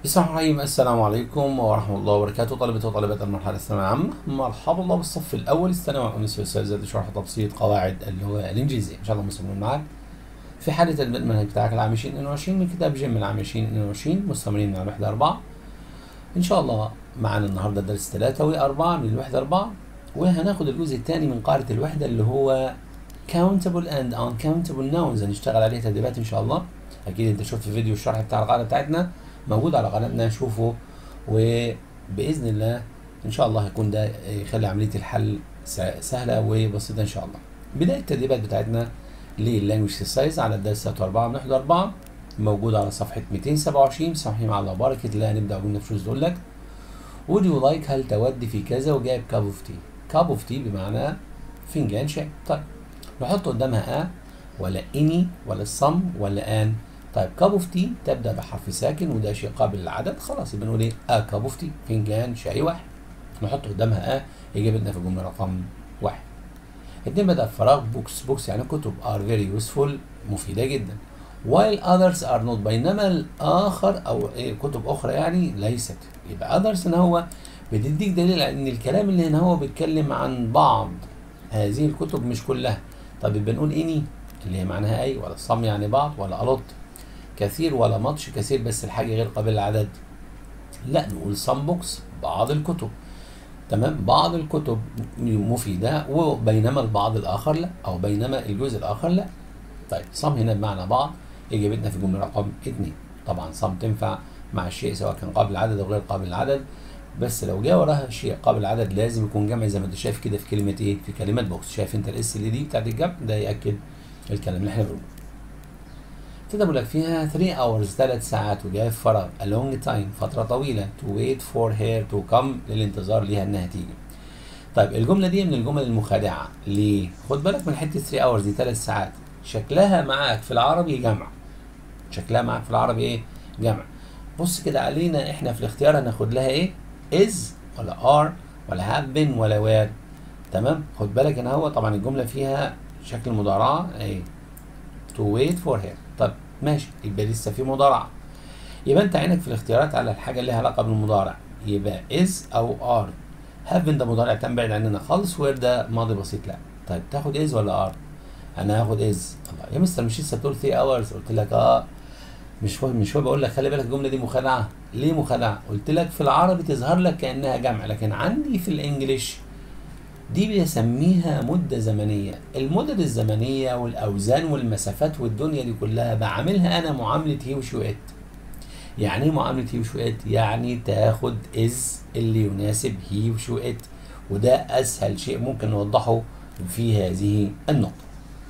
بسم الله الرحمن الرحيم السلام عليكم ورحمة الله وبركاته طلبة وطالبات المرحلة الثانوية العامة مرحبا الله بالصف الأول الثانوي أنس أستاذ شرح تبسيط قواعد اللغة الإنجليزية إن شاء الله مستمرين معاك في حالة تدبير المنهج بتاعك العام 2022 من كتاب جيم العام 2022 مستمرين على الوحدة أربعة إن شاء الله معانا النهاردة درس ثلاثة وأربعة من الوحدة أربعة وهناخد الجزء الثاني من قاعدة الوحدة اللي هو countable and uncountable nouns هنشتغل عليه تدريبات إن شاء الله أكيد أنت شفت فيديو الشرح بتاع القاعدة بتاعتنا موجود على قناتنا شوفه وباذن الله ان شاء الله هيكون ده يخلي عمليه الحل سهله وبسيطه ان شاء الله. بدايه التدريبات بتاعتنا لللانجوج سايز على الدرس 4 من 4 موجود على صفحه 227 صحيح مع الله بركه الله هنبدا قلنا في تقول لك would you like هل تود في كذا وجايب كاب اوف تي كاب اوف تي بمعنى فنجان شاي طيب نحط قدامها ا ولا اني ولا الصم ولا ان طيب كاب اوف تي تبدا بحرف ساكن وده شيء قابل للعدد خلاص يبقى نقول ايه ا كاب اوف تي فنجان شاي واحد نحط قدامها ا يجيب لنا في الجمله رقم واحد اتنين بدا فراغ بوكس بوكس يعني كتب ار فيري يوسفول مفيده جدا while others are not بينما الاخر او ايه كتب اخرى يعني ليست يبقى others هنا هو بتديك دليل على ان الكلام اللي هنا هو بيتكلم عن بعض هذه الكتب مش كلها طب يبقى نقول اني اللي هي معناها اي ولا الصم يعني بعض ولا الوت كثير ولا ماتش كثير بس الحاجه غير قابله للعدد لا نقول سم بوكس بعض الكتب تمام بعض الكتب مفيده وبينما البعض الاخر لا او بينما الجزء الاخر لا طيب صم هنا بمعنى بعض اجابتنا في الجمله رقم اثنين طبعا صم تنفع مع الشيء سواء كان قابل للعدد او غير قابل للعدد بس لو جه وراها شيء قابل للعدد لازم يكون جمع زي ما انت شايف كده في كلمه ايه في كلمه بوكس شايف انت الاس اللي دي بتاعت الجمع ده ياكد الكلام اللي احنا بنقوله كتبوا لك فيها 3 hours 3 ساعات وجاي في فراغ a long time فترة طويلة to wait for her to come للانتظار ليها انها تيجي. طيب الجملة دي من الجمل المخادعة ليه؟ خد بالك من حتة 3 hours دي 3 ساعات شكلها معاك في العربي جمع. شكلها معاك في العربي ايه؟ جمع. بص كده علينا احنا في الاختيار هناخد لها ايه؟ is ولا are ولا have been ولا were تمام؟ خد بالك هنا هو طبعا الجملة فيها شكل مضارعة ايه؟ to wait for her طب ماشي يبقى لسه في مضارعة يبقى انت عينك في الاختيارات على الحاجة اللي لها علاقة بالمضارع يبقى is او are have been ده مضارع تنبعد عننا خالص where ده ماضي بسيط لا طيب تاخد is ولا are انا هاخد is الله يا مستر مش لسه بتقول 3 hours قلت لك اه مش فاهم مش فاهم بقول لك خلي بالك الجمله دي مخادعه ليه مخادعه قلت لك في العربي تظهر لك كانها جمع لكن عندي في الانجليش دي بسميها مدة زمنية المدد الزمنية والأوزان والمسافات والدنيا دي كلها بعاملها أنا معاملة هي وشوئت يعني ايه معاملة هي وشوئت؟ يعني تاخد إز اللي يناسب هي وشوئت وده أسهل شيء ممكن نوضحه في هذه النقطة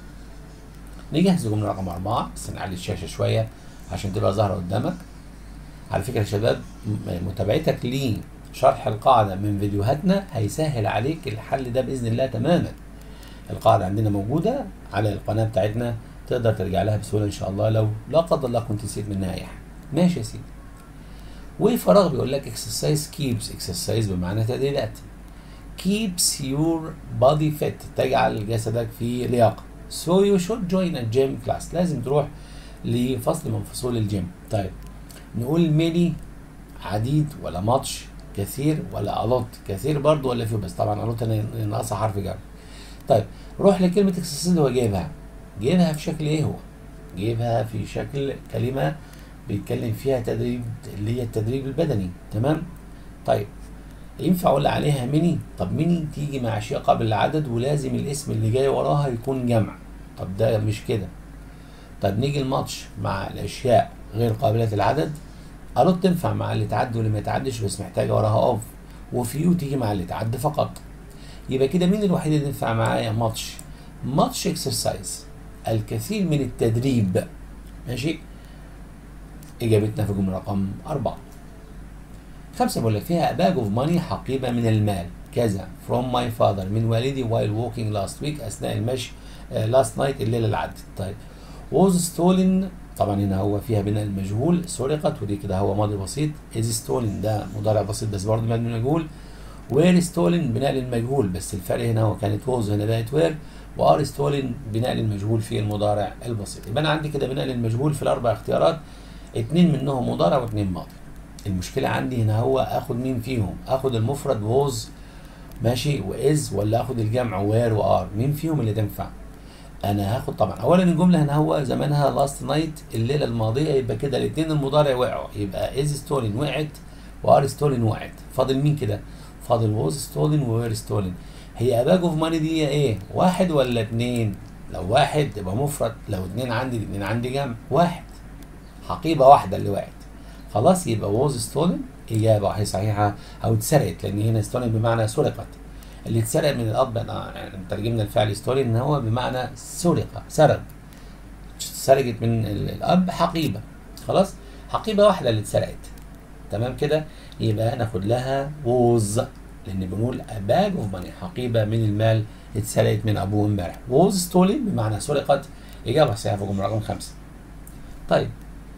نجهز الجملة رقم أربعة بس نعلي الشاشة شوية عشان تبقى ظاهرة قدامك على فكرة يا شباب متابعتك ليه شرح القاعدة من فيديوهاتنا هيسهل عليك الحل ده بإذن الله تماما القاعدة عندنا موجودة على القناة بتاعتنا تقدر ترجع لها بسهولة إن شاء الله لو لا قدر الله كنت نسيت منها أي حاجة ماشي يا سيدي وفراغ بيقول لك exercise keeps exercise بمعنى تدريبات keeps your body fit تجعل جسدك في لياقة so you should join a gym class لازم تروح لفصل من فصول الجيم طيب نقول ميني عديد ولا ماتش كثير ولا الوت كثير برضه ولا فيه بس طبعا الوت انا ناقصه حرف جر طيب روح لكلمه اكسسوار اللي هو جايبها جايبها في شكل ايه هو جايبها في شكل كلمه بيتكلم فيها تدريب اللي هي التدريب البدني تمام طيب ينفع اقول عليها ميني طب ميني تيجي مع اشياء قابل للعدد ولازم الاسم اللي جاي وراها يكون جمع طب ده مش كده طب نيجي الماتش مع الاشياء غير قابله للعدد الوت تنفع مع اللي تعدي واللي ما يتعدش بس محتاجه وراها اوف وفيو تيجي مع اللي تعدي فقط يبقى كده مين الوحيد اللي ينفع معايا ماتش ماتش اكسرسايز الكثير من التدريب ماشي اجابتنا في جمله رقم أربعة خمسة بقول لك فيها باج اوف ماني حقيبة من المال كذا from my father من والدي while walking last week أثناء المشي uh, last night الليلة اللي عدت طيب was stolen طبعا هنا هو فيها بناء المجهول سرقت ودي كده هو ماضي بسيط از ستولن ده مضارع بسيط بس برضه مبني المجهول وير ستولن بناء للمجهول بس الفرق هنا هو كانت ووز هنا بقت وير وار ستولن بناء للمجهول في المضارع البسيط يبقى انا عندي كده بناء للمجهول في الاربع اختيارات اتنين منهم مضارع واتنين ماضي المشكله عندي هنا هو اخد مين فيهم اخد المفرد ووز ماشي واز ولا اخد الجمع وير وار مين فيهم اللي تنفع انا هاخد طبعا اولا الجمله هنا هو زمانها لاست نايت الليله الماضيه يبقى كده الاثنين المضارع وقعوا يبقى از ستولين وقعت وار ستولين وقعت فاضل مين كده فاضل ووز ستولين ووير ستولين هي اباج اوف ماني دي ايه واحد ولا اتنين لو واحد يبقى مفرد لو اتنين عندي الاتنين عندي جمع واحد حقيبه واحده اللي وقعت خلاص يبقى ووز ستولن اجابه هي صحيحه او اتسرقت لان هنا ستولن بمعنى سرقت اللي اتسرق من الاب أنا يعني ترجمنا الفعل ستولن ان هو بمعنى سرق سرق سرقت من ال- الاب حقيبه خلاص حقيبه واحده اللي اتسرقت تمام كده يبقى ناخد لها ووز لان بنقول باج اوف ماني حقيبه من المال اتسرقت من ابوه امبارح ووز ستولن بمعنى سرقت اجابه صحيحه في الجمله رقم خمسه طيب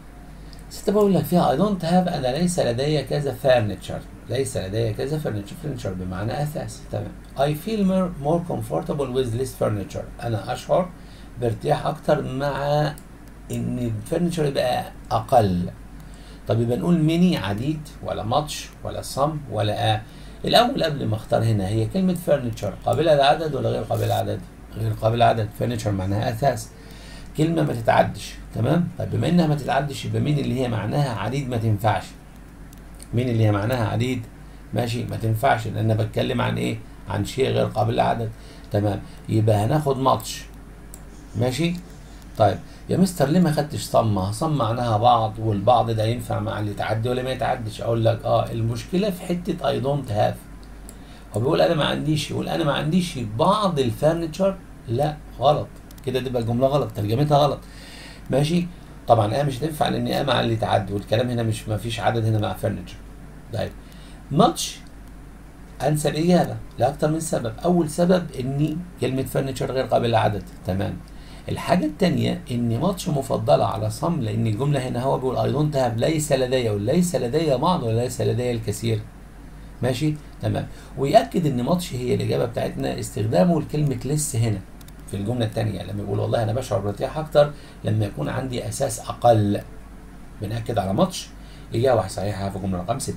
ستة بقول لك فيها I don't have أنا ليس لدي كذا furniture ليس لدي كذا furniture furniture بمعنى أثاث تمام I feel more, more comfortable with less furniture أنا أشعر بارتياح أكتر مع إن الفurniture يبقى أقل طب يبقى نقول ميني عديد ولا ماتش ولا صم ولا آ الأول قبل ما أختار هنا هي كلمة furniture قابلة للعدد ولا غير قابلة للعدد؟ غير قابلة للعدد furniture معناها أثاث كلمة ما تتعدش تمام طيب بما انها ما تتعدش يبقى مين اللي هي معناها عديد ما تنفعش مين اللي هي معناها عديد ماشي ما تنفعش لان انا بتكلم عن ايه عن شيء غير قابل للعدد تمام يبقى هناخد ماتش ماشي طيب يا مستر ليه ما خدتش صمة صم معناها بعض والبعض ده ينفع مع اللي يتعدي ولا ما يتعدش اقول لك اه المشكلة في حتة اي دونت هاف هو بيقول انا ما عنديش يقول انا ما عنديش بعض الفرنتشر لا غلط كده تبقى الجمله غلط ترجمتها غلط ماشي طبعا ايه مش هتنفع لان ايه مع اللي تعدي والكلام هنا مش ما فيش عدد هنا مع فرنتشر طيب ماتش انسى الاجابه لاكثر من سبب اول سبب ان كلمه فرنتشر غير قابله للعدد تمام الحاجه الثانيه ان ماتش مفضله على صم لان الجمله هنا هو بيقول اي دونت هاف ليس لدي وليس لدي بعض وليس لدي الكثير ماشي تمام ويأكد ان ماتش هي الاجابه بتاعتنا استخدامه لكلمه لس هنا في الجمله الثانيه لما يقول والله انا بشعر بارتياح اكتر لما يكون عندي اساس اقل بنأكد على ماتش اجابه صحيحه في الجمله رقم 6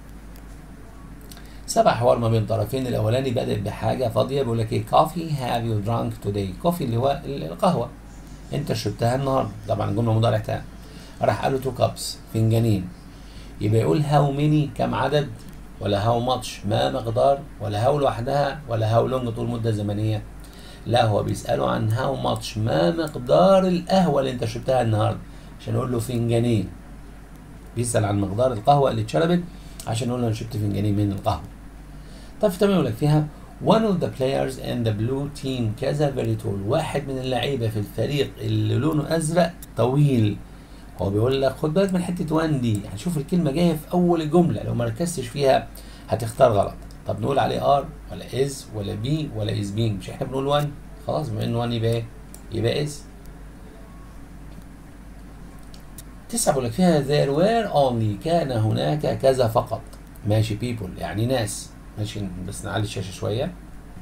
سبع حوار ما بين طرفين الاولاني بدأ بحاجه فاضيه بيقول لك ايه كوفي هاف يو درانك توداي كوفي اللي هو القهوه انت شربتها النهارده طبعا الجمله مضارع تام راح قال له تو كابس فنجانين يبقى يقول هاو ميني كم عدد ولا هاو ماتش ما مقدار ولا هاو لوحدها ولا هاو لونج طول مده زمنيه لا هو بيسأله عن هاو ماتش ما مقدار القهوة اللي انت شربتها النهاردة عشان يقول له فنجانين بيسأل عن مقدار القهوة اللي اتشربت عشان يقول له انا شربت فنجانين من القهوة طب تمام يقول لك فيها one of the players in the blue team كذا very tall واحد من اللعيبة في الفريق اللي لونه أزرق طويل هو بيقول لك خد بالك من حتة وان دي هنشوف الكلمة جاية في أول الجملة لو ما ركزتش فيها هتختار غلط طب نقول عليه ار ولا از ولا بي ولا از بينج مش احنا بنقول 1 خلاص بما انه 1 يبقى ايه؟ يبقى از تسعة بقول لك فيها there were only كان هناك كذا فقط ماشي people يعني ناس ماشي بس نعلي الشاشة شوية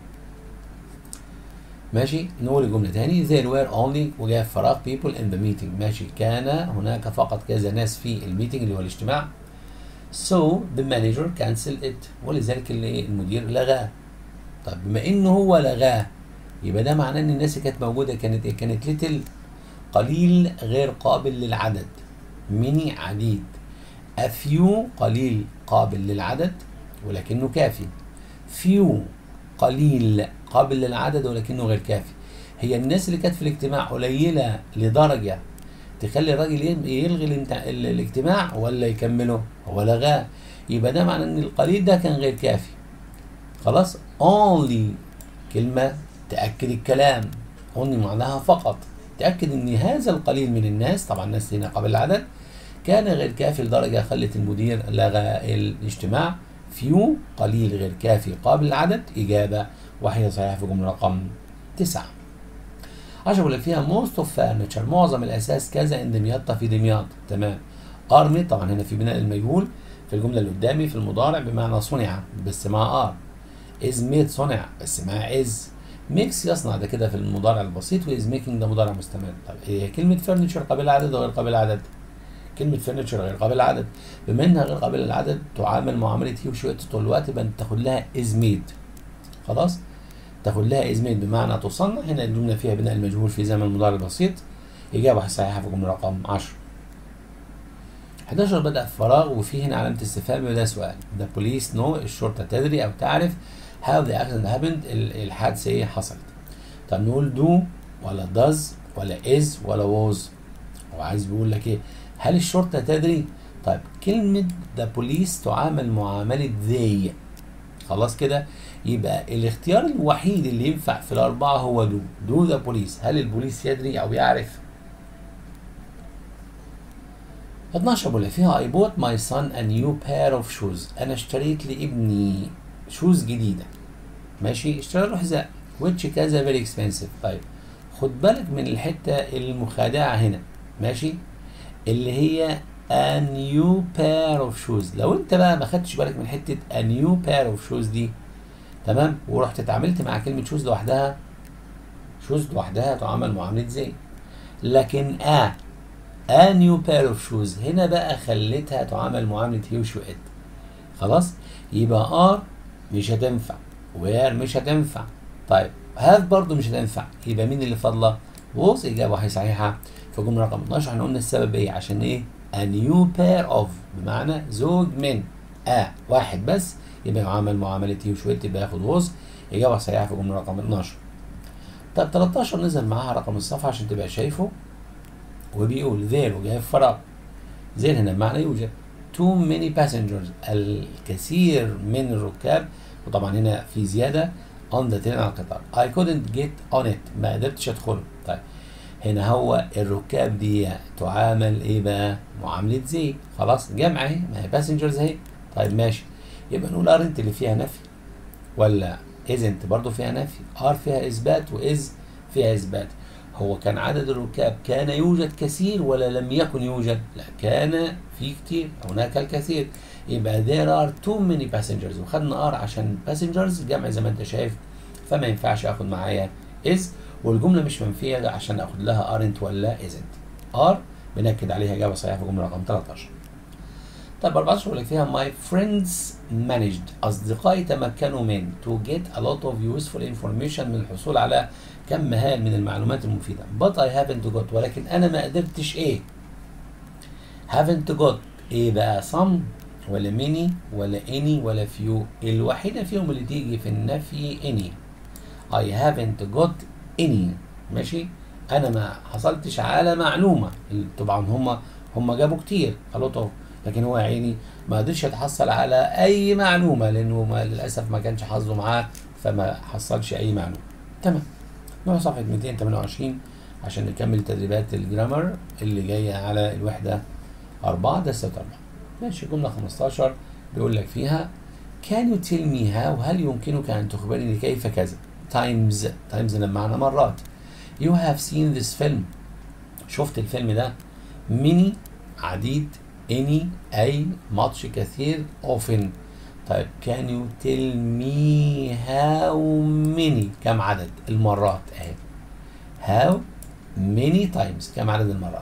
ماشي نقول الجملة تاني there were only وجاء فراغ people in the meeting ماشي كان هناك فقط كذا ناس في الميتنج اللي هو الاجتماع so the manager cancelled it ولذلك اللي المدير لغاه طب بما انه هو لغاه يبقى ده معناه ان الناس اللي كانت موجوده كانت ايه؟ كانت ليتل قليل غير قابل للعدد ميني عديد افيو قليل قابل للعدد ولكنه كافي فيو قليل قابل للعدد ولكنه غير كافي هي الناس اللي كانت في الاجتماع قليله لدرجه تخلي الراجل يلغي الانت- ال- الاجتماع ولا يكمله هو لغاه يبقى ده معناه ان القليل ده كان غير كافي خلاص only كلمة تأكد الكلام only معناها فقط تأكد ان هذا القليل من الناس طبعا الناس هنا قبل العدد كان غير كافي لدرجة خلت المدير لغى الاجتماع فيو قليل غير كافي قابل العدد إجابة وهي صحيحة في جملة رقم تسعة عشان بقول لك فيها most of furniture معظم الأساس كذا إن دمياط في دمياط تمام أرمي طبعا هنا في بناء المجهول في الجملة اللي قدامي في المضارع بمعنى صنع بس مع ار از ميد صنع بس مع از ميكس يصنع ده كده في المضارع البسيط واز ميكينج ده مضارع مستمر طب هي كلمة فرنتشر قابلة عدد وغير قابلة عدد كلمة فيرنتشر غير قابل للعدد بما انها غير قابلة للعدد تعامل معاملة هي وشوية طول الوقت يبقى انت تاخد لها از ميد خلاص تاخد لها از ميد بمعنى تصنع هنا الجملة فيها بناء المجهول في زمن مضارع بسيط إجابة صحيحة في الجملة رقم 10 11 بدأ في فراغ وفي هنا علامة استفهام وده سؤال The police know الشرطة تدري أو تعرف how the accident happened الحادثة إيه حصلت طب نقول do ولا does ولا is ولا was هو عايز بيقول لك إيه هل الشرطة تدري طيب كلمة the police تعامل معاملة they خلاص كده يبقى الاختيار الوحيد اللي ينفع في الأربعة هو دو دو ذا بوليس هل البوليس يدري أو يعرف 12 بقول فيها I bought my son a new pair of shoes أنا اشتريت لابني شوز جديدة ماشي اشترى له حذاء which كذا very expensive طيب خد بالك من الحتة المخادعة هنا ماشي اللي هي a new pair of shoes لو انت بقى ما خدتش بالك من حتة a new pair of shoes دي تمام ورحت اتعاملت مع كلمة شوز لوحدها شوز لوحدها تعامل معاملة زي لكن a a new pair of shoes هنا بقى خليتها تعامل معاملة هي وشوئت خلاص يبقى are مش هتنفع where مش هتنفع طيب have برضو مش هتنفع يبقى مين اللي فاضلة was إجابة واحدة صحيحة في الجملة رقم 12 احنا قلنا السبب ايه عشان ايه a new pair of بمعنى زوج من a واحد بس يبقى يعامل معاملة هي وشويت يبقى ياخد was إجابة صحيحة في الجملة رقم 12 طب 13 نزل معاها رقم الصفحة عشان تبقى شايفه وبيقول there وجاي في فراغ there هنا بمعنى يوجد too many passengers الكثير من الركاب وطبعا هنا في زيادة on the train على القطار I couldn't get on it ما قدرتش ادخله طيب هنا هو الركاب دي تعامل ايه بقى معاملة زي خلاص جمع اهي ما هي passengers اهي طيب ماشي يبقى نقول ارنت اللي فيها نفي ولا isn't برضو فيها نفي ار فيها اثبات واز فيها اثبات هو كان عدد الركاب كان يوجد كثير ولا لم يكن يوجد لا كان في كتير هناك الكثير يبقى there are too many passengers وخدنا ار عشان passengers جمع زي ما انت شايف فما ينفعش اخد معايا is والجمله مش منفيه عشان اخد لها aren't ولا isn't ار بنكد عليها اجابه صحيحه في الجمله رقم 13 طيب 14 بيقول لك فيها my friends managed أصدقائي تمكنوا من to get a lot of useful information من الحصول على كم هائل من المعلومات المفيدة but I haven't got ولكن أنا ما قدرتش إيه haven't got إيه بقى some ولا many ولا any ولا few الوحيدة فيهم اللي تيجي في النفي any I haven't got any ماشي أنا ما حصلتش على معلومة طبعا هم هم جابوا كتير a lot of لكن هو يا عيني ما قدرش يتحصل على اي معلومه لانه ما للاسف ما كانش حظه معاه فما حصلش اي معلومه تمام نروح صفحه 228 عشان نكمل تدريبات الجرامر اللي جايه على الوحده 4 درس 4 ماشي جمله 15 بيقول لك فيها Can you tell me how هل يمكنك أن تخبرني كيف كذا times times بمعنى مرات you have seen this film شفت الفيلم ده many عديد any أي much كثير often طيب can you tell me how many كم عدد المرات اهي how many times كم عدد المرات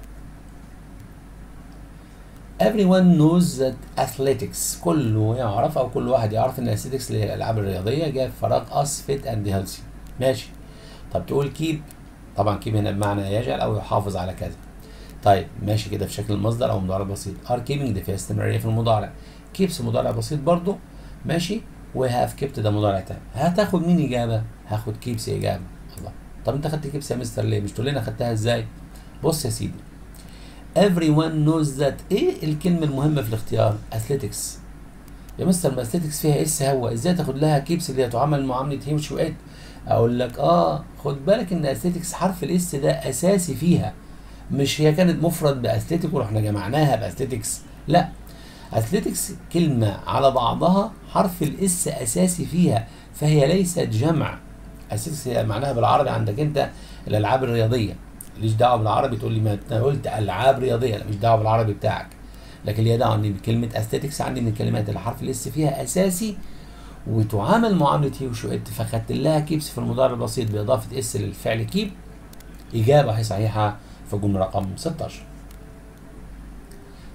everyone knows that athletics كله يعرف او كل واحد يعرف ان athletics اللي هي الالعاب الرياضيه جاء في فراغ us fit and healthy ماشي طب تقول keep طبعا keep هنا بمعنى يجعل او يحافظ على كذا طيب ماشي كده في شكل المصدر او مضارع بسيط ار كيبنج دي فيها استمراريه في المضارع كيبس مضارع بسيط برضو ماشي وهاف كيبت ده مضارع تام هتاخد مين اجابه هاخد كيبس اجابه الله طب انت خدت كيبس يا مستر ليه مش تقول لنا خدتها ازاي بص يا سيدي everyone knows that ايه الكلمه المهمه في الاختيار athletics يا مستر ما athletics فيها اس هو ازاي تاخد لها كيبس اللي هتعامل معامله هيمش وات اقول لك اه خد بالك ان athletics حرف الاس ده اساسي فيها مش هي كانت مفرد باثليتيك ورحنا جمعناها باثليتكس لا اثليتكس كلمه على بعضها حرف الاس اساسي فيها فهي ليست جمع اثليتكس هي معناها بالعربي عندك انت الالعاب الرياضيه ليش دعوه بالعربي تقول لي ما انت قلت العاب رياضيه لا مش دعوه بالعربي بتاعك لكن ليها دعوه بكلمه اثليتكس عندي من الكلمات اللي حرف الاس فيها اساسي وتعامل معامله هي وشوئت فخدت لها كيبس في المضارع البسيط باضافه اس للفعل كيب اجابه هي صحيحه في الجمله رقم 16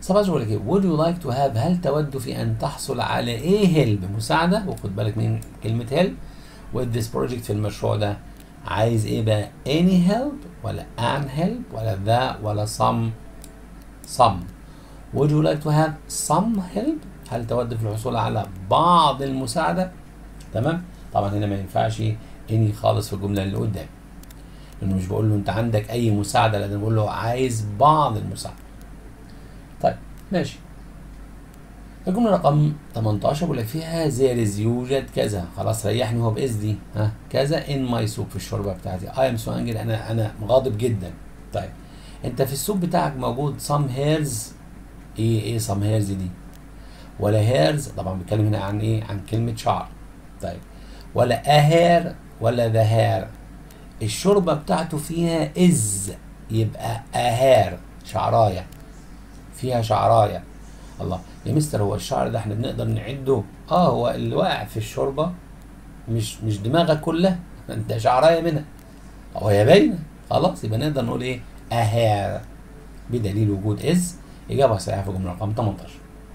19 بيقول لك ايه would you like to have هل تود في ان تحصل على ايه help مساعده وخد بالك من كلمه help with this project في المشروع ده عايز ايه بقى any help ولا an help ولا ذا ولا some some would you like to have some help هل تود في الحصول على بعض المساعده تمام طبعا هنا ما ينفعش any خالص في الجمله اللي قدام لانه مش بقول له انت عندك اي مساعده لازم بقول له عايز بعض المساعده طيب ماشي الجمله رقم 18 بقول لك فيها زيرز يوجد كذا خلاص ريحني هو باس دي ها كذا ان ماي سوب في الشوربه بتاعتي اي ام سو انجل انا انا غاضب جدا طيب انت في السوب بتاعك موجود سام هيرز ايه ايه سام هيرز دي ولا هيرز طبعا بيتكلم هنا عن ايه عن كلمه شعر طيب ولا اهير ولا ذا هير الشوربه بتاعته فيها از يبقى اهير شعرايه فيها شعرايه الله يا مستر هو الشعر ده احنا بنقدر نعده اه هو اللي واقع في الشوربه مش مش دماغك كلها انت شعرايه منها هو هي باينه خلاص يبقى نقدر نقول ايه اهير بدليل وجود از اجابه صحيحه في الجمله رقم 18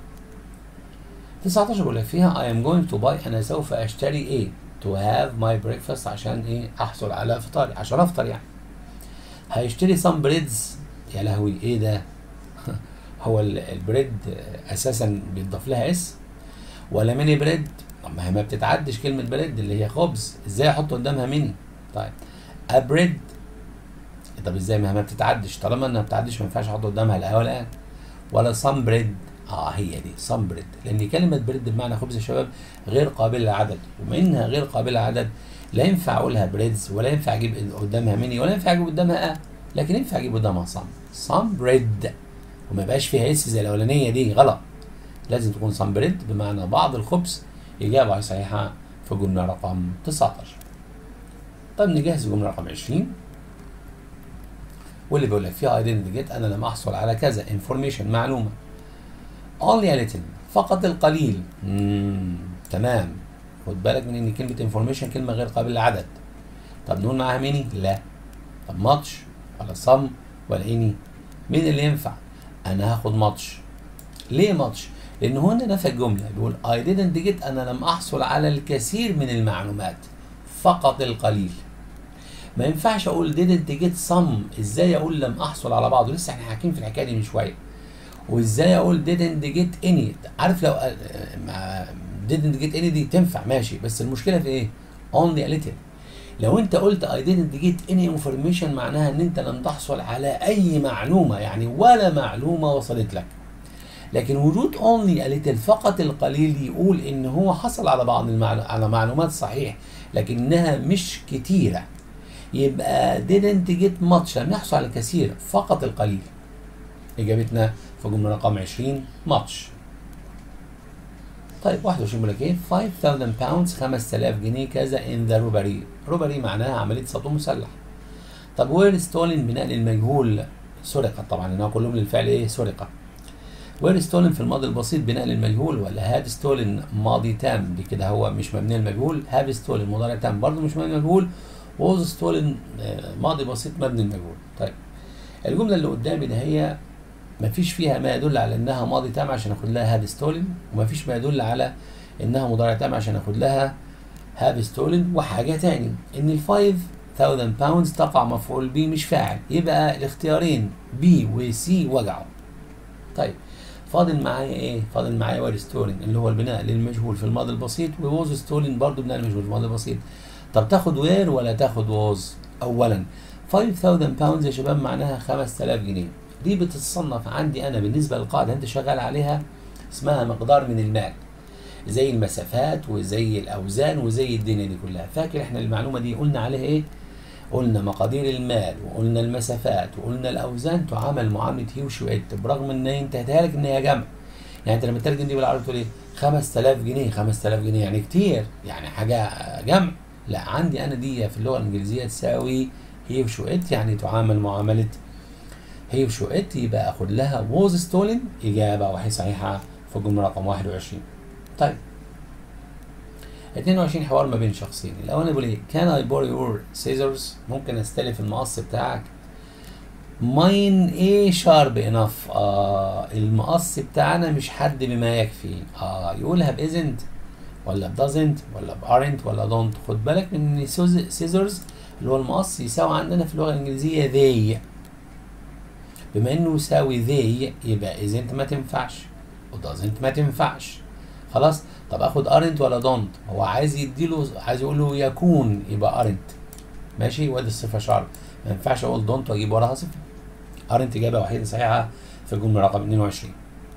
19 بيقول لك فيها I am going to buy انا سوف اشتري ايه to have my breakfast عشان ايه احصل على فطاري عشان افطر يعني هيشتري some breads يا لهوي ايه ده هو البريد اساسا بيضاف لها اس ولا ميني بريد ما هي ما بتتعدش كلمه بريد اللي هي خبز ازاي احط قدامها ميني طيب ابريد طب ازاي ما هي ما بتتعدش طالما انها ما بتتعدش ما ينفعش احط قدامها الان ولا ولا صم بريد اه هي دي صم بريد لان كلمه بريد بمعنى خبز يا شباب غير قابله للعدد وبما انها غير قابله للعدد لا ينفع اقولها بريدز ولا ينفع اجيب قدامها ميني ولا ينفع اجيب قدامها اه لكن ينفع اجيب قدامها صم صم بريد وما يبقاش فيها اس زي الاولانيه دي غلط لازم تكون صم بريد بمعنى بعض الخبز اجابه صحيحه في الجمله رقم 19 طب نجهز الجمله رقم 20 واللي بيقول لك فيها identity get انا لم احصل على كذا information معلومه only a little فقط القليل مم. تمام خد بالك من ان كلمه information كلمه غير قابله للعدد طب نقول معاها ميني لا طب ماتش ولا صم ولا اني مين اللي ينفع انا هاخد ماتش ليه ماتش لان هنا نفى الجمله بيقول I didn't get انا لم احصل على الكثير من المعلومات فقط القليل ما ينفعش اقول didn't get some ازاي اقول لم احصل على بعض لسه احنا حاكين في الحكايه دي من شويه وازاي اقول didn't get any عارف لو ما didn't get any دي تنفع ماشي بس المشكله في ايه only a little لو انت قلت I didn't get any information معناها ان انت لم تحصل على اي معلومه يعني ولا معلومه وصلت لك لكن وجود only a little فقط القليل يقول ان هو حصل على بعض المعلو... على معلومات صحيح لكنها مش كتيره يبقى didn't get much لم يحصل على كثير فقط القليل اجابتنا في جمله رقم 20 much طيب 21 بيقول لك ايه 5000 باوندز 5000 جنيه كذا ان ذا روبري روبري معناها عمليه سطو مسلح طب وير ستولن بناء للمجهول سرقت طبعا انها كلهم للفعل ايه سرقه وير ستولن في الماضي البسيط بناء للمجهول ولا هاد ستولن ماضي تام دي كده هو مش مبني للمجهول هاف ستولن مضارع تام برضه مش مبني للمجهول ووز ستولن ماضي بسيط مبني للمجهول طيب الجمله اللي قدامي ده هي ما فيش فيها ما يدل على انها ماضي تام عشان اخد لها هاد ستولن وما فيش ما يدل على انها مضارع تام عشان اخد لها هاف ستولن وحاجه تاني ان ال 5000 باوندز تقع مفعول بي مش فاعل يبقى الاختيارين بي وسي وجعوا طيب فاضل معايا ايه فاضل معايا وير ستولن اللي هو البناء للمجهول في الماضي البسيط ووز ستولن برضه بناء للمجهول في الماضي البسيط طب تاخد وير ولا تاخد ووز اولا 5000 باوندز يا شباب معناها 5000 جنيه دي بتتصنف عندي انا بالنسبه للقاعده انت شغال عليها اسمها مقدار من المال زي المسافات وزي الاوزان وزي الدنيا دي كلها فاكر احنا المعلومه دي قلنا عليها ايه قلنا مقادير المال وقلنا المسافات وقلنا الاوزان تعامل معامله هي وشويت برغم ان هي انتهتها لك ان هي جمع يعني انت لما تترجم دي بالعربي تقول ايه 5000 جنيه 5000 جنيه يعني كتير يعني حاجه جمع لا عندي انا دي في اللغه الانجليزيه تساوي هي وشويت يعني تعامل معامله هي وشوقت يبقى اخد لها was stolen اجابه وهي صحيحه في الجمله رقم 21 طيب 22 حوار ما بين شخصين الاولاني بيقول ايه كان اي borrow your scissors ممكن استلف المقص بتاعك ماين ايه شارب انف اه المقص بتاعنا مش حد بما يكفي اه يقولها بازنت ولا بدازنت ولا بارنت ولا دونت خد بالك من ان سيزرز اللي هو المقص يساوي عندنا في اللغه الانجليزيه ذي بما انه يساوي ذي يبقى ازنت ما تنفعش ودازنت ما تنفعش خلاص طب اخد ارنت ولا دونت هو عايز يديله عايز يقول له يكون يبقى ارنت ماشي وادي الصفه شارب ما ينفعش اقول دونت واجيب وراها صفر ارنت اجابه وحيده صحيحه في الجمله رقم 22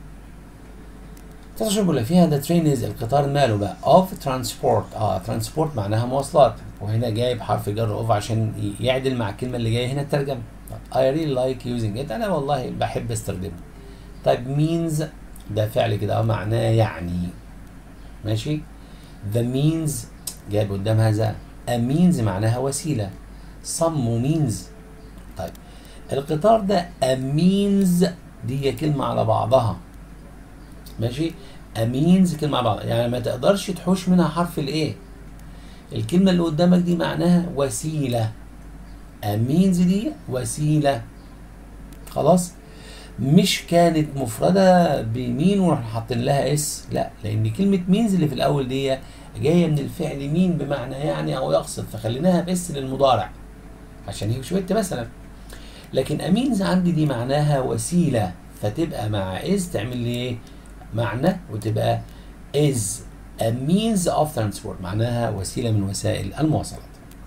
19 بيقول لك فيها ذا ترين از القطار ماله بقى اوف ترانسبورت اه ترانسبورت معناها مواصلات وهنا جايب حرف جر اوف عشان يعدل مع الكلمه اللي جايه هنا الترجمه I really like using it انا والله بحب استخدمه طيب means ده فعل كده اه معناه يعني ماشي the means جايب قدام هذا a means معناها وسيله some means طيب القطار ده a means دي كلمه على بعضها ماشي امينز كلمه مع بعض يعني ما تقدرش تحوش منها حرف الايه الكلمه اللي قدامك دي معناها وسيله امينز دي وسيله خلاص مش كانت مفرده بمين ونروح حاطين لها اس لا لان كلمه مينز اللي في الاول دي جايه من الفعل مين بمعنى يعني او يقصد فخليناها باس للمضارع عشان هي شويه مثلا لكن امينز عندي دي معناها وسيله فتبقى مع از تعمل لي ايه معنى وتبقى is a means of transport معناها وسيلة من وسائل المواصلات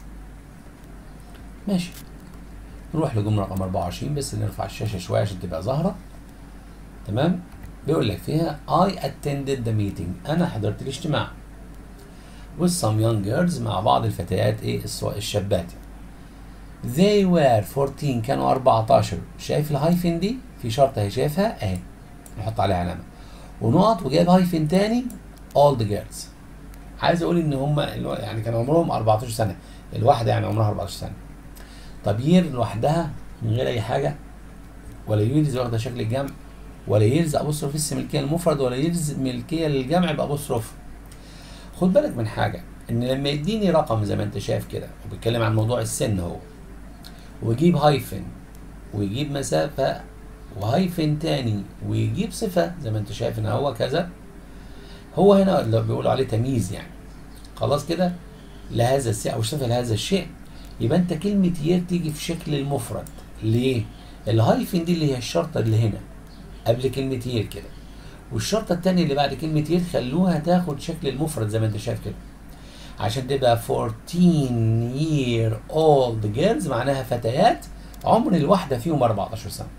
ماشي نروح لجملة رقم 24 بس نرفع الشاشة شوية عشان تبقى ظاهرة تمام بيقول لك فيها I attended the meeting أنا حضرت الاجتماع with some young girls مع بعض الفتيات ايه الشابات they were 14 كانوا 14 شايف الهايفن دي في شرطة هي شايفها اهي نحط عليها علامة ونقط وجايب هايفن تاني all the girls عايز اقول ان هم يعني كان عمرهم 14 سنه الواحده يعني عمرها 14 سنه طب يير لوحدها من غير اي حاجه ولا ييرز واخده شكل الجمع ولا ييرز ابوستروف اسم ملكيه المفرد ولا ييرز ملكيه للجمع بابوستروف خد بالك من حاجه ان لما يديني رقم زي ما انت شايف كده وبيتكلم عن موضوع السن هو ويجيب هايفن ويجيب مسافه وهايفن تاني ويجيب صفة زي ما انت شايف ان هو كذا هو هنا اللي بيقولوا عليه تمييز يعني خلاص كده لهذا الشيء او صفة لهذا الشيء يبقى انت كلمة يير تيجي في شكل المفرد ليه؟ الهايفن دي اللي هي الشرطة اللي هنا قبل كلمة يير كده والشرطة التانية اللي بعد كلمة يير خلوها تاخد شكل المفرد زي ما انت شايف كده عشان تبقى 14 year old girls معناها فتيات عمر الواحدة فيهم 14 سنة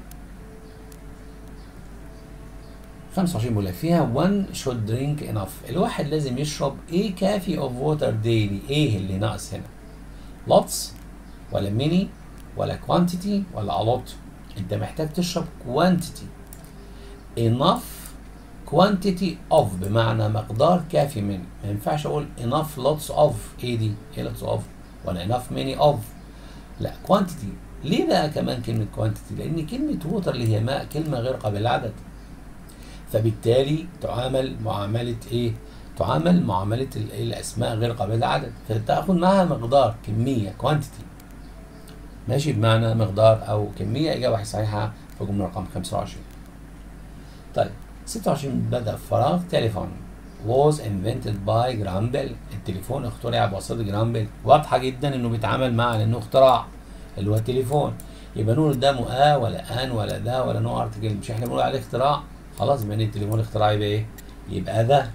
25 بيقول لك فيها one should drink enough الواحد لازم يشرب ايه كافي of water daily ايه اللي ناقص هنا lots ولا many ولا quantity ولا a lot انت محتاج تشرب quantity enough quantity of بمعنى مقدار كافي من ما ينفعش اقول enough lots of ايه دي ايه lots of ولا enough many of لا quantity ليه بقى كمان كلمة quantity لان كلمة water اللي هي ماء كلمة غير قابلة للعدد فبالتالي تعامل معاملة ايه؟ تعامل معاملة الاسماء غير قابلة للعدد فتاخد معها مقدار كمية كوانتيتي ماشي بمعنى مقدار او كمية اجابة صحيحة في جملة رقم 25 طيب 26 بدأ فراغ تليفون was invented by جرام بيل التليفون اخترع بواسطة جرام بيل واضحة جدا انه بيتعامل مع لانه اختراع اللي هو التليفون يبقى نقول قدامه اه ولا ان ولا ده ولا نوع ارتكل مش احنا بنقول عليه اختراع خلاص بما ان التليفون اختراع يبقى ايه؟ يبقى ده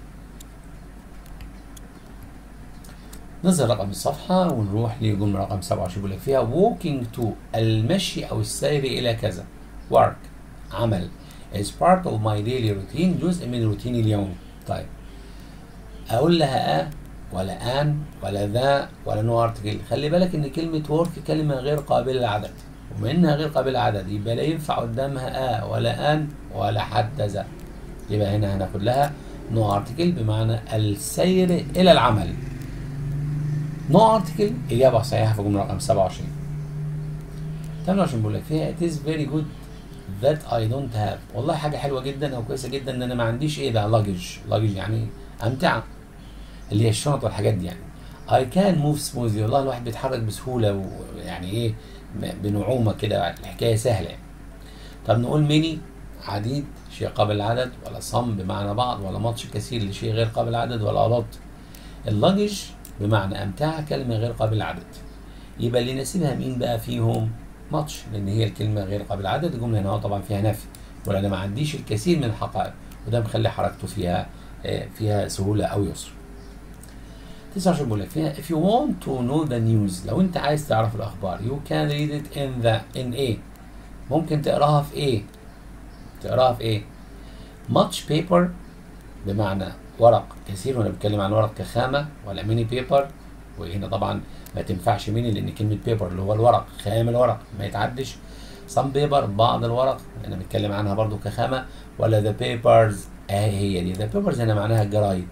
نظهر رقم الصفحة ونروح لجملة رقم 27 بيقول لك فيها walking to المشي أو السير إلى كذا work عمل is part of my daily routine جزء من روتيني اليومي طيب أقول لها آه ولا آن ولا ذا ولا نو ارتكل خلي بالك إن كلمة work كلمة غير قابلة للعدد وبما إنها غير قابلة للعدد يبقى لا ينفع قدامها آه ولا آن ولا حتى ذا يبقى هنا هناخد لها نو ارتكل بمعنى السير إلى العمل نو ارتكل اجابه صحيحه في جمله رقم 27 28 بيقول لك فيها it is very good that I don't have والله حاجه حلوه جدا او كويسه جدا ان انا ما عنديش ايه ده luggage luggage يعني امتعه اللي هي الشنط والحاجات دي يعني I can move smoothly والله الواحد بيتحرك بسهوله ويعني ايه بنعومه كده الحكايه سهله يعني. طب نقول ميني عديد شيء قابل للعدد ولا صم بمعنى بعض ولا ماتش كثير لشيء غير قابل للعدد ولا ألط اللجج بمعنى أمتعة كلمة غير قابل للعدد يبقى اللي يناسبها مين بقى فيهم ماتش لأن هي الكلمة غير قابل للعدد الجملة هنا طبعا فيها نفي ولا أنا ما عنديش الكثير من الحقائق وده مخلي حركته فيها فيها سهولة أو يسر 19 بقول لك فيها if you want to know the news لو أنت عايز تعرف الأخبار you can read it in the in A ممكن تقراها في ايه تقراها في ايه much paper بمعنى ورق كثير وانا بتكلم عن ورق كخامه ولا ميني بيبر وهنا طبعا ما تنفعش ميني لان كلمه بيبر اللي هو الورق خام الورق ما يتعدش some paper بعض الورق انا بتكلم عنها برضو كخامه ولا the papers اهي هي دي the papers هنا معناها الجرايد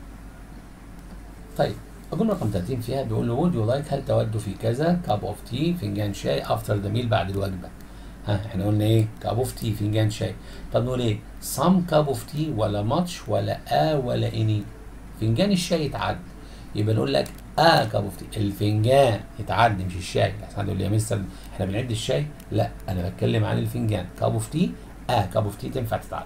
طيب الجمله رقم 30 فيها بيقول له would you like هل تود في كذا cup of tea فنجان شاي after the meal بعد الوجبه ها احنا قلنا ايه كاب اوف تي فنجان شاي طب نقول ايه سام كاب اوف تي ولا ماتش ولا ا ولا اني فنجان الشاي يتعد يبقى نقول لك ا كاب اوف تي الفنجان يتعد مش الشاي حد يقول لي يا مستر احنا بنعد الشاي لا انا بتكلم عن الفنجان كاب اوف تي ا كاب اوف تي تنفع تتعد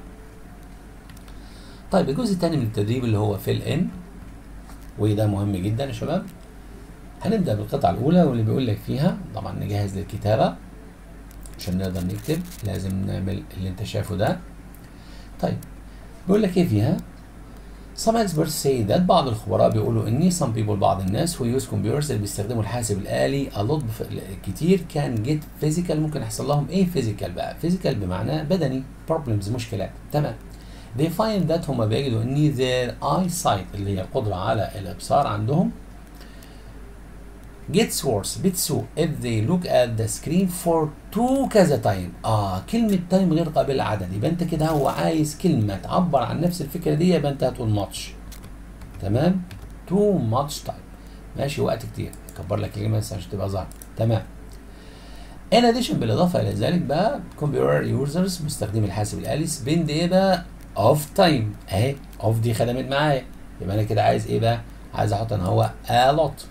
طيب الجزء الثاني من التدريب اللي هو فيل ان وده مهم جدا يا شباب هنبدا بالقطعه الاولى واللي بيقول لك فيها طبعا نجهز للكتابه عشان نقدر نكتب لازم نعمل اللي انت شايفه ده طيب بيقول لك ايه فيها Some experts say that بعض الخبراء بيقولوا ان some people بعض الناس who use computers اللي بيستخدموا الحاسب الآلي a lot كتير كان get physical ممكن يحصل لهم ايه physical بقى physical بمعنى بدني problems مشكلات تمام they find that هم بيجدوا ان their eyesight اللي هي القدرة على الابصار عندهم gets worse بتسوء if they look at the screen for too كذا time اه كلمة تايم غير قابلة للعدد يبقى انت كده هو عايز كلمة تعبر عن نفس الفكرة دي يبقى انت هتقول ماتش تمام too much time ماشي وقت كتير اكبر لك الكلمة بس عشان تبقى ظاهرة تمام in addition بالاضافة الى ذلك بقى computer users مستخدمي الحاسب الآلي spend ايه بقى of time اهي of دي خدمت معايا يبقى انا كده عايز ايه بقى عايز احط انا هو a lot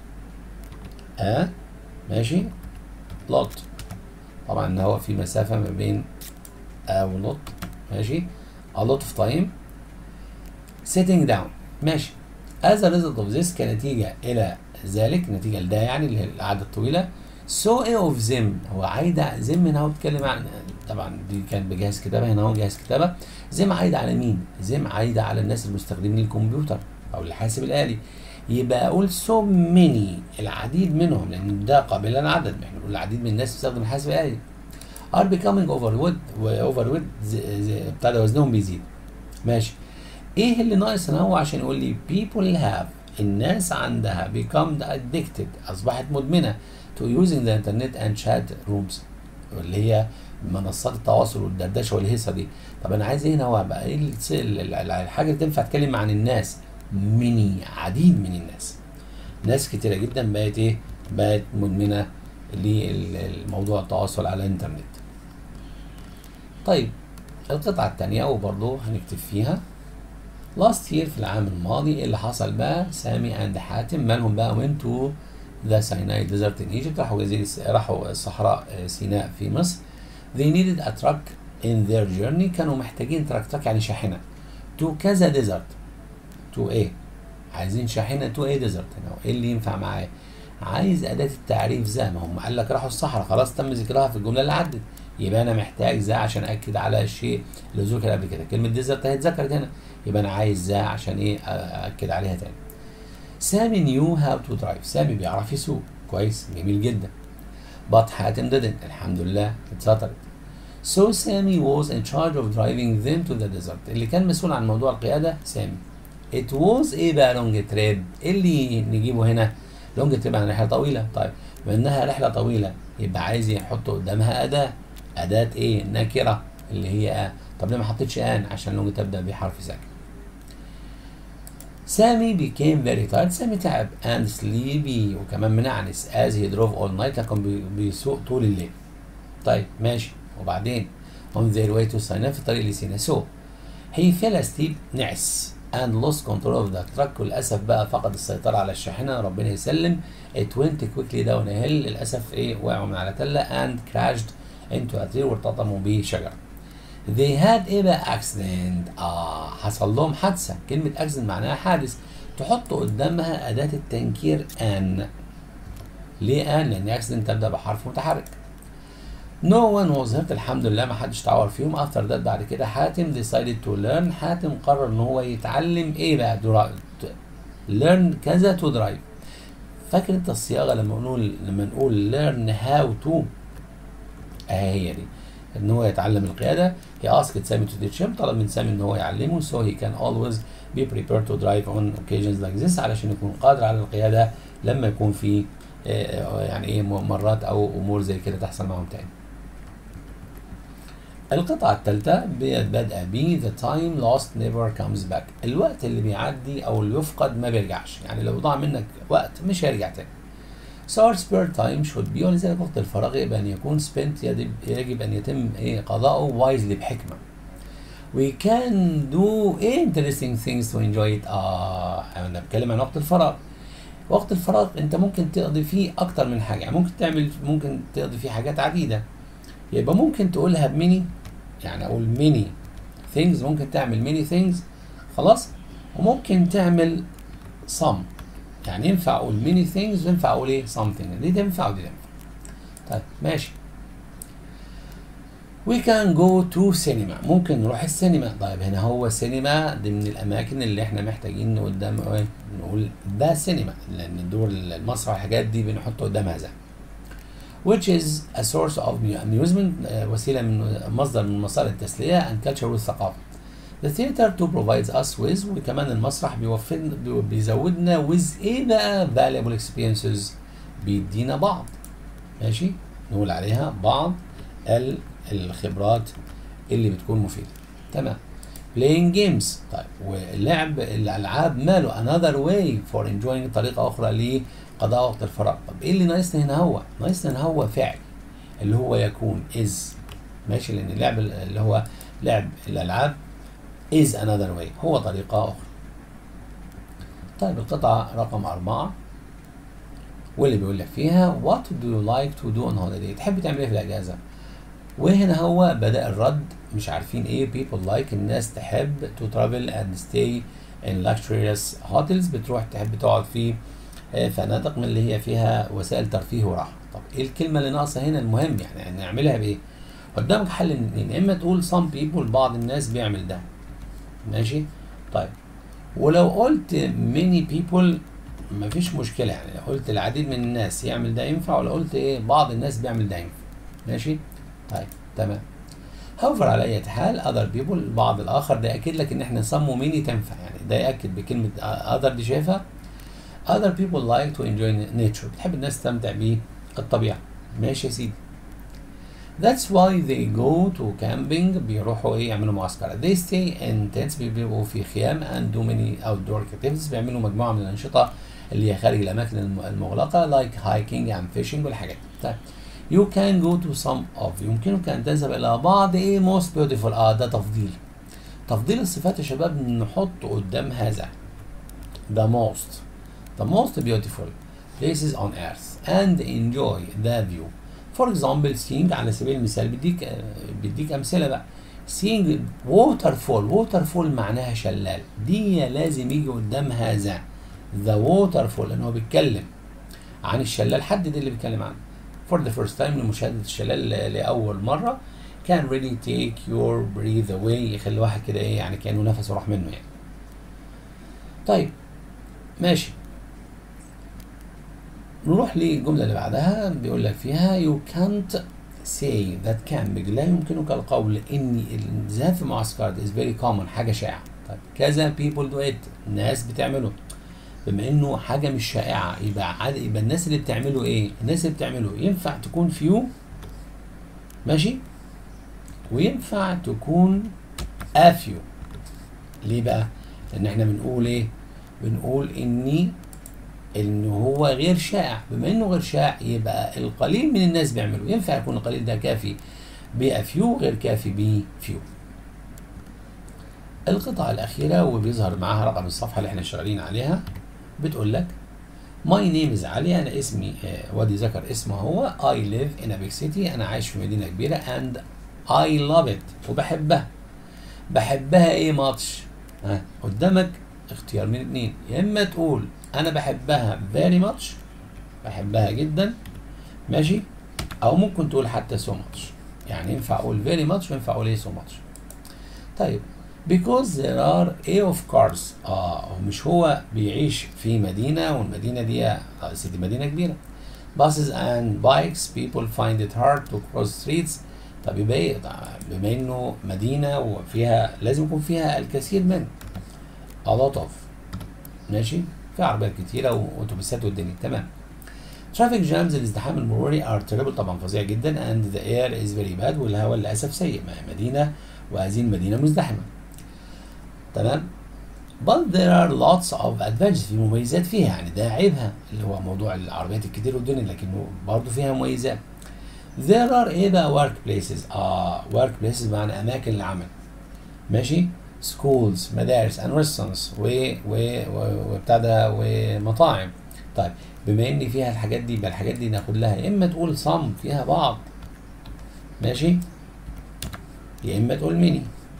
ا ماشي لوت طبعا ان هو في مسافة ما بين ا ولوت ماشي a lot of time sitting down ماشي as a result of this كنتيجة إلى ذلك نتيجة لده يعني اللي هي القعدة الطويلة so a of them هو عايدة them هنا هو بيتكلم عن طبعا دي كان بجهاز كتابة هنا هو جهاز كتابة them عايدة على مين؟ them عايدة على الناس المستخدمين الكمبيوتر أو الحاسب الآلي يبقى اقول سو ماني العديد منهم لان ده قابل للعدد احنا بنقول العديد من الناس بتستخدم الحاسب الالي are becoming overweight overweight بتاع ده وزنهم بيزيد ماشي ايه اللي ناقص هنا هو عشان يقول لي people have الناس عندها become addicted اصبحت مدمنه to using the internet and chat rooms اللي هي منصات التواصل والدردشه والهيصه دي طب انا عايز ايه هنا هو بقى ايه الحاجه اللي تنفع اتكلم عن الناس مني عديد من الناس ناس كتيرة جدا بقت ايه بقت مدمنة للموضوع التواصل على الانترنت طيب القطعة التانية وبرضه هنكتب فيها لاست يير في العام الماضي ايه اللي حصل بقى سامي اند حاتم مالهم بقى وين تو ذا سيناي ديزرت ان ايجيبت راحوا جزيرة راحوا صحراء سيناء في مصر they needed a truck in their journey كانوا محتاجين تراك تراك يعني شاحنة تو كذا ديزرت تو ايه عايزين شاحنه تو ايه ديزرت هنا ايه اللي ينفع معايا عايز اداه التعريف ذا ما هم قال لك راحوا الصحراء خلاص تم ذكرها في الجمله اللي عدت يبقى انا محتاج ذا عشان اكد على الشيء اللي ذكر قبل كده كلمه ديزرت اهي اتذكرت هنا يبقى انا عايز ذا عشان ايه اكد عليها تاني سامي نيو هاو تو درايف سامي بيعرف يسوق كويس جميل جدا but حاتم didn't الحمد لله اتسترت So Sammy was in charge of driving them to the desert اللي كان مسؤول عن موضوع القيادة سامي It was ايه بقى لونج تريب ايه اللي نجيبه هنا لونج تريب يعني رحله طويله طيب بما انها رحله طويله يبقى عايز يحط قدامها اداه اداه ايه نكره اللي هي آه. طب ليه ما حطيتش ان عشان لونج تبدا بحرف ساكن سامي became very tired سامي تعب and sleepy وكمان منعنس as he drove all night كان بيسوق طول الليل طيب ماشي وبعدين on their way to سيناء في الطريق لسيناء so he fell asleep نعس and lost control of the truck وللاسف بقى فقد السيطره على الشاحنه ربنا يسلم it went quickly down a hill للاسف ايه وقعوا من على تله and crashed into a tree وارتطموا بشجره they had ايه بقى accident اه حصل لهم حادثه كلمه accident معناها حادث تحط قدامها اداه التنكير ان ليه ان لان accident تبدا بحرف متحرك No one was hurt الحمد لله ما حدش تعور فيهم after that بعد كده حاتم decided to learn حاتم قرر ان هو يتعلم ايه بقى درا- learn كذا to drive فاكر انت الصياغه لما نقول لما نقول learn how to اهي هي دي ان هو يتعلم القياده he asked سامي to teach him طلب من سامي ان هو يعلمه so he can always be prepared to drive on occasions like this علشان يكون قادر على القياده لما يكون في آه، يعني ايه مرات او امور زي كده تحصل معهم تاني القطعة الثالثة بدأ ب the time lost never comes back الوقت اللي بيعدي أو اللي يفقد ما بيرجعش يعني لو ضاع منك وقت مش هيرجع تاني So our spare time should be ولذلك وقت الفراغ يجب أن يكون spent يجب, يجب أن يتم إيه قضاؤه wisely بحكمة We can do interesting things to enjoy it آه أنا بتكلم عن وقت الفراغ وقت الفراغ أنت ممكن تقضي فيه أكتر من حاجة يعني ممكن تعمل ممكن تقضي فيه حاجات عديدة يبقى ممكن تقولها بميني يعني اقول ميني things ممكن تعمل ميني things خلاص وممكن تعمل some يعني ينفع اقول ميني things وينفع اقول ايه something دي تنفع ودي تنفع طيب ماشي We can go to cinema ممكن نروح السينما طيب هنا هو سينما دي من الاماكن اللي احنا محتاجين قدام ايه نقول ده سينما لان الدور المسرح الحاجات دي بنحط قدامها زي which is a source of amusement آه، وسيلة من مصدر من مصادر التسلية and culture والثقافة. The theater to provides us with وكمان المسرح بيوفر بي- بيزودنا with ايه بقى valuable experiences بيدينا بعض ماشي نقول عليها بعض ال- الخبرات اللي بتكون مفيدة تمام playing games طيب ولعب الالعاب ماله another way for enjoying طريقة اخرى لقضاء وقت الفراغ طب ايه اللي ناقصنا هنا هو ناقصنا هنا هو فعل اللي هو يكون is ماشي لان اللعب اللي هو لعب الالعاب is another way هو طريقة اخرى طيب القطعة رقم أربعة واللي بيقول لك فيها what do you like to do on holiday تحب تعمل ايه في الأجازة وهنا هو بدأ الرد مش عارفين ايه people like الناس تحب to travel and stay in luxurious hotels بتروح تحب تقعد في آه، فنادق من اللي هي فيها وسائل ترفيه وراحة طب ايه الكلمة اللي ناقصة هنا المهم يعني نعملها بايه قدامك حل من اتنين يا اما تقول some people بعض الناس بيعمل ده ماشي طيب ولو قلت many people مفيش مشكلة يعني لو قلت العديد من الناس يعمل ده ينفع ولو قلت ايه بعض الناس بيعمل ده ينفع ماشي طيب تمام however على اي حال other people البعض الاخر ده ياكد لك ان احنا نسموا ميني تنفع يعني ده ياكد بكلمه other دي شايفها other people like to enjoy nature بتحب الناس تستمتع بالطبيعه ماشي يا سيدي That's why they go to camping بيروحوا ايه يعملوا معسكرات they stay in tents بيبقوا في خيام and do many outdoor activities بيعملوا مجموعة من الأنشطة اللي هي خارج الأماكن الم- المغلقة like hiking and fishing والحاجات دي طيب you can go to some of يمكنك أن تذهب إلى بعض ايه most beautiful اه ده تفضيل تفضيل الصفات يا شباب نحط قدام هذا the most the most beautiful places on earth and enjoy the view for example seeing على سبيل المثال بديك آه، بديك امثله بقى seeing waterfall waterfall معناها شلال دي لازم يجي قدام هذا the waterfall لانه هو بيتكلم عن الشلال حد ده اللي بيتكلم عنه for the first time لمشاهده الشلال ل- لاول مره كان really take your breathe away يخلي الواحد كده ايه يعني كانه نفسه راح منه يعني طيب ماشي نروح للجملة اللي بعدها بيقول لك فيها you can't say that camping لا يمكنك القول ان الذهاب في معسكرات is very common حاجة شائعة طيب كذا people do it ناس بتعمله بما انه حاجة مش شائعة يبقى عاد يبقى الناس اللي بتعمله ايه؟ الناس اللي بتعمله ينفع تكون few ماشي؟ وينفع تكون a few ليه بقى؟ لان احنا بنقول ايه؟ بنقول اني ان هو غير شائع بما انه غير شائع يبقى القليل من الناس بيعملوا ينفع يكون القليل ده كافي بفيو غير كافي بفيو القطعة الأخيرة وبيظهر معاها رقم الصفحة اللي احنا شغالين عليها بتقول لك ماي نيم از علي أنا اسمي آه، وادي ذكر اسمه هو I live in a big city أنا عايش في مدينة كبيرة and I love it وبحبها بحبها إيه ماتش ها قدامك اختيار من اتنين يا إما تقول أنا بحبها very much بحبها جدا ماشي أو ممكن تقول حتى so much يعني ينفع أقول very much وينفع أقول إيه so much طيب because there are a of cars اه مش هو بيعيش في مدينة والمدينة دي آه، دي مدينة كبيرة buses and bikes people find it hard to cross streets طب يبقى ايه طب بما انه مدينة وفيها لازم يكون فيها الكثير من a lot of ماشي في عربيات كتيرة واتوبيسات والدنيا تمام traffic jams الازدحام المروري are terrible طبعا فظيع جدا and the air is very bad والهواء للأسف سيء ما هي مدينة وهذه المدينة مزدحمة تمام but there are lots of advantages في مميزات فيها يعني ده عيبها اللي هو موضوع العربيات الكتير والدنيا لكنه برضه فيها مميزات there are ايه بقى work places اه work places معنى اماكن العمل ماشي schools مدارس and restaurants و و و- وبتاع ده ومطاعم طيب بما ان فيها الحاجات دي يبقى الحاجات دي ناخد لها يا اما تقول some فيها بعض ماشي يا اما تقول ميني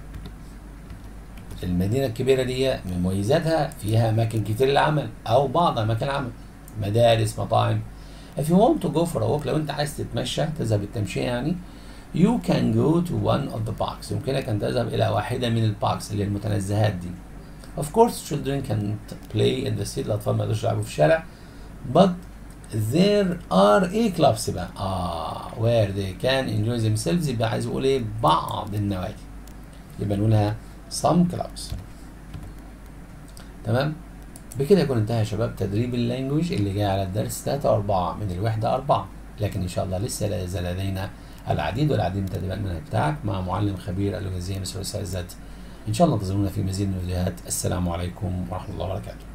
المدينة الكبيرة دي من مميزاتها فيها أماكن كتير للعمل أو بعض أماكن العمل مدارس مطاعم If you want to go for a walk لو أنت عايز تتمشى تذهب التمشية يعني You can go to one of the parks يمكنك أن تذهب إلى واحدة من الباركس اللي هي المتنزهات دي Of course children can play in the street الأطفال ما يقدروش يلعبوا في الشارع But there are a clubs بقى آه where they can enjoy themselves يبقى عايز يقول إيه بعض النوادي يبقى نقولها some clubs تمام بكده يكون انتهى يا شباب تدريب اللانجوج اللي جاي على الدرس 3 و4 من الوحدة 4 لكن إن شاء الله لسه لا يزال لدينا العديد والعديد من تدريبات المنهج بتاعك مع معلم خبير اللغة الإنجليزية مستر عزت إن شاء الله انتظرونا في مزيد من الفيديوهات السلام عليكم ورحمة الله وبركاته